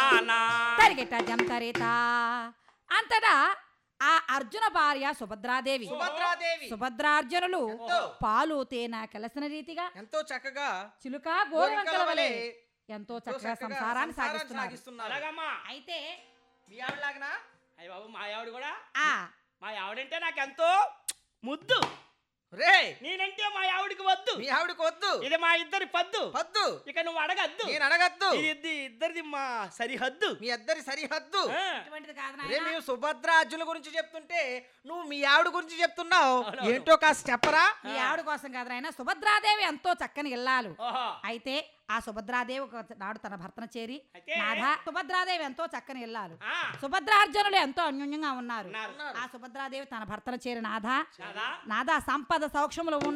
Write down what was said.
నానా తరిగిట జంతరిత అంతటా ఆ అర్జున భార్య సుభద్రాదేవి సుభద్రాదేవి సుభద్రార్జునులు ఎంతో. పాలు తేనె కలిసిన రీతిగా ఎంతో చక్కగా చిలుక గోరింకల వలె ఎంతో ఎంతో చక్కగా చక్కగా సంసారాన్ని సంసారాన్ని సాగిస్తున్నారు సాగిస్తున్నారు అలాగమ్మా అయితే మీ ఆవిడలాగనా అయ్య బాబు మా ఆవిడ కూడా ఆ మా ఆవిడంటే నాకెంతో ముద్దు రే నేనంటే మా ఆవిడకి వద్దు మీ ఆవిడకి వద్దు ఇది మా ఇద్దరి పద్దు వద్దు ఇక నువ్వు అడగద్దు నేను అడగద్దు ఇది ఇద్ది- ఇద్దరిది మా సరిహద్దు మీ ఇద్దరి సరిహద్దు ఆ, అటువంటిది కాదు రే నాయనా. మేము సుభద్ర అర్జునుల గురించి చెప్తుంటే నువ్వు మీ ఆవిడ గురించి చెప్తున్నావు అవునవును. ఏంటో కాస్త చెప్పరా ఈ ఆవిడ కోసం కాదు నాయన సుభద్రాదేవి ఎంతో చక్కని ఇల్లాలు ఓహో అయితే ఆ సుభద్రాదేవి ఒక నాడు తన భర్తను చేరి అయితే? నాథ సుభద్రాదేవి ఎంతో చక్కని ఇల్లాలు ఆ, సుభద్రార్జునులు ఎంతో అన్యోన్యంగా ఉన్నారు ఉన్నారు. ఆ సుభద్రాదేవి తన భర్తను చేరి నాథ నాదా నాథ సంపద సౌక్షములు